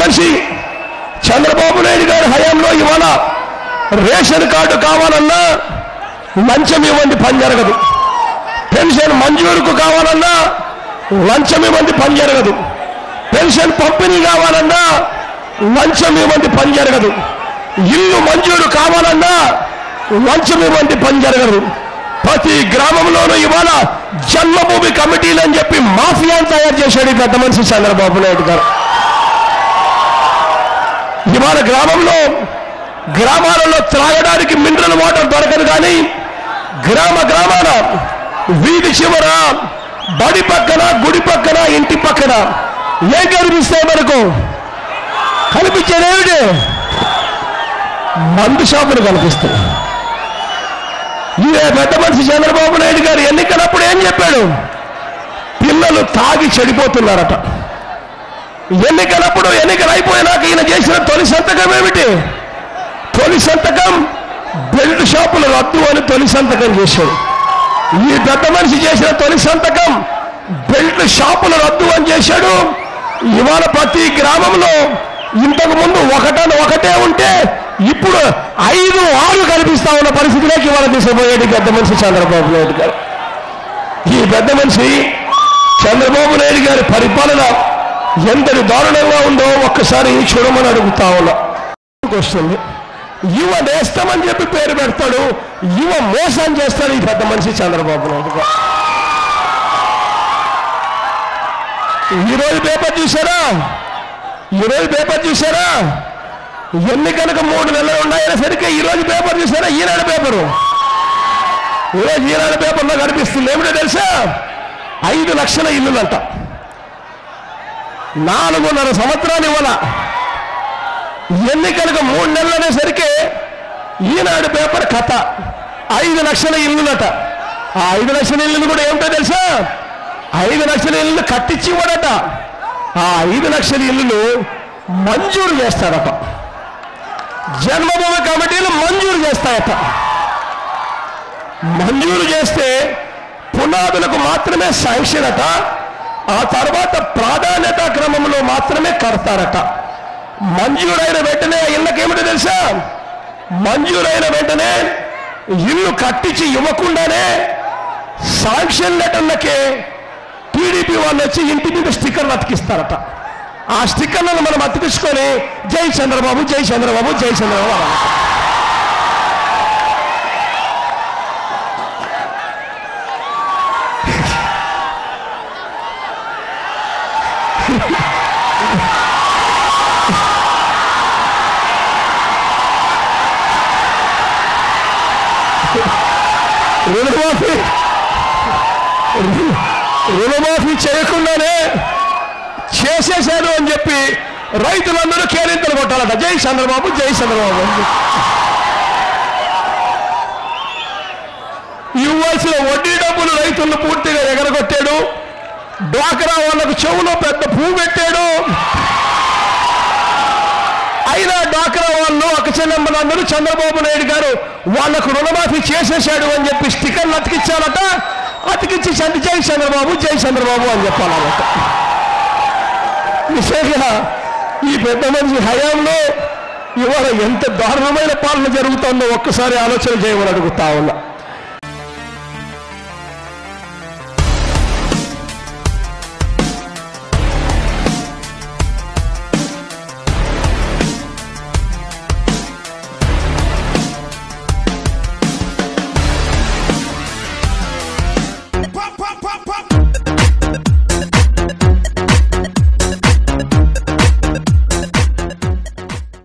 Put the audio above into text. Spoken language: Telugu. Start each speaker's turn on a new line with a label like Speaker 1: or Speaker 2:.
Speaker 1: మనిషి చంద్రబాబు నాయుడు గారి హయాంలో ఇవాళ రేషన్ కార్డు కావాలన్నా లంచం ఇవ్వండి పని జరగదు పెన్షన్ మంజూరుకు కావాలన్నా లంచం ఇవ్వండి పని జరగదు పెన్షన్ పంపిణీ కావాలన్నా లంచం ఇవ్వండి పని జరగదు ఇల్లు మంజూరు కావాలన్నా లంచం ఇవ్వండి పని జరగదు ప్రతి గ్రామంలోనూ ఇవాళ జన్మభూమి కమిటీలు అని చెప్పి మాఫియాను తయారు చేశాడు ఈ పెద్ద మనిషి చంద్రబాబు నాయుడు గారు ఇవాళ గ్రామంలో గ్రామాలలో త్రాగడానికి మినరల్ వాటర్ దొరకదు కానీ గ్రామ గ్రామాన వీధి చివర బడి పక్కన గుడి పక్కన ఇంటి పక్కన ఏం కనిపిస్తాయి మనకు కనిపించేది ఏమిటి మందు షాపులు కనిపిస్తాయి ఇదే పెద్ద మనిషి చంద్రబాబు నాయుడు గారు ఎన్నికలప్పుడు ఏం చెప్పాడు పిల్లలు తాగి చెడిపోతున్నారట ఎన్నికలప్పుడు ఎన్నికలు అయిపోయినాక ఈయన చేసిన తొలి సంతకం ఏమిటి తొలి సంతకం బెల్ట్ షాపులు రద్దు అని తొలి సంతకం చేశాడు ఈ పెద్ద మనిషి చేసిన తొలి సంతకం బెల్ట్ షాపులు రద్దు అని చేశాడు ఇవాళ ప్రతి గ్రామంలో ఇంతకు ముందు ఒకటని ఒకటే ఉంటే ఇప్పుడు ఐదు ఆరు కనిపిస్తా ఉన్న పరిస్థితిలోకి ఇవాళ తీసుకుపోయాడు ఈ పెద్ద మనిషి చంద్రబాబు నాయుడు గారు ఈ పెద్ద మనిషి చంద్రబాబు నాయుడు గారి పరిపాలన ఎంతటి దారుణంగా ఉందో ఒక్కసారి చూడమని అడుగుతా ఉన్నా వస్తుంది యువ నేస్తామని చెప్పి పేరు పెడతాడు యువ మోసం చేస్తాడు ఈ పెద్ద మనిషి చంద్రబాబు నాయుడు గారు ఈరోజు పేపర్ చూసారా ఈరోజు పేపర్ చూసారా ఎన్నికలకు మూడు నెలలు ఉన్నాయనే సరికి ఈరోజు పేపర్ చూసారా ఈనాడు పేపరు ఈరోజు ఈనాడు పేపర్లో కనిపిస్తుంది ఏమిటో తెలుసా ఐదు లక్షల ఇల్లులంట నాలుగున్నర సంవత్సరాలు ఇవ్వాల ఎన్నికలకు మూడు నెలలు అనేసరికి ఈనాడు పేపర్ కథ ఐదు లక్షల ఇల్లులట ఆ ఐదు లక్షల ఇల్లులు కూడా ఏమిటో తెలుసా ఐదు లక్షల ఇల్లు కట్టించి ఇవ్వడట ఆ ఐదు లక్షల ఇల్లులు మంజూరు చేస్తాడట జన్మభూమి కమిటీలు మంజూరు చేస్తాయట మంజూరు చేస్తే పునాదులకు మాత్రమే శాంక్షన్ అట ఆ తర్వాత ప్రాధాన్యత క్రమంలో మాత్రమే కడతారట మంజూరైన వెంటనే ఆ ఇళ్ళకేమిటో తెలుసా మంజూరైన వెంటనే ఇల్లు కట్టించి ఇవ్వకుండానే శాంక్షన్ లెటర్లకే టీడీపీ వాళ్ళు వచ్చి ఇంటి మీద స్టిక్కర్లు అతికిస్తారట ఆ స్టిక్కర్లను మనం అతికించుకొని జై చంద్రబాబు జై చంద్రబాబు జై చంద్రబాబు అనాలి. రుణమాఫీ రుణమాఫీ చేయకుండానే చేసేశారు అని చెప్పి రైతులందరూ కేరింతలు కొట్టాలట జై చంద్రబాబు జై చంద్రబాబు అని చెప్పి. ఇవ్వాల్సిన వడ్డీ డబ్బులు రైతులను పూర్తిగా ఎగరగొట్టాడు డ్వాక్రా వాళ్ళకు చెవులో పెద్ద పువ్వు పెట్టాడు అయినా డ్వాక్రా వాళ్ళు ఒక చెల్లెమ్మలందరూ చంద్రబాబు నాయుడు గారు వాళ్లకు రుణమాఫీ చేసేశాడు అని చెప్పి స్టిక్కర్లు అతికించాలట అతికించి చండి జై చంద్రబాబు జై చంద్రబాబు అని చెప్పాలన్నట నిజంగా ఈ పెద్ద మనిషి హయాంలో ఇవాళ ఎంత దారుణమైన పాలన జరుగుతుందో ఒక్కసారి ఆలోచన చేయమని అడుగుతా ఉన్నా